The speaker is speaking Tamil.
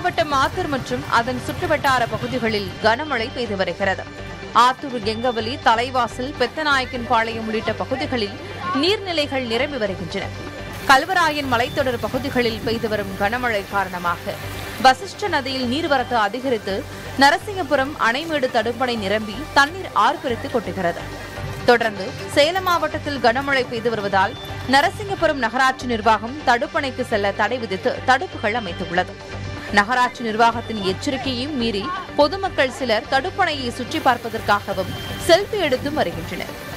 மாவட்டம் ஆத்தூர் மற்றும் அதன் சுற்றுவட்டார பகுதிகளில் கனமழை பெய்து வருகிறது ஆத்தூர் கெங்கவலி தலைவாசல் பெத்தநாயக்கன் பாளையம் உள்ளிட்ட பகுதிகளில் நீர்நிலைகள் நிரம்பி வருகின்றன கல்வராயன் மலைத்தொடர் பகுதிகளில் பெய்து வரும் கனமழை காரணமாக வசிஷ்ட நதியில் நீர்வரத்து அதிகரித்து நரசிங்கபுரம் அணைமேடு தடுப்பணை நிரம்பி தண்ணீர் ஆர்ப்பரித்து கொட்டுகிறது தொடர்ந்து சேலம் மாவட்டத்தில் கனமழை பெய்து வருவதால் நரசிங்கபுரம் நகராட்சி நிர்வாகம் தடுப்பணைக்கு செல்ல தடை விதித்து தடுப்புகள் அமைத்துள்ளது நகராட்சி நிர்வாகத்தின் எச்சரிக்கையும் மீறி பொதுமக்கள் சிலர் தடுப்பணையை சுற்றி பார்ப்பதற்காகவும் செல்ஃபி எடுத்தும் வருகின்றனர்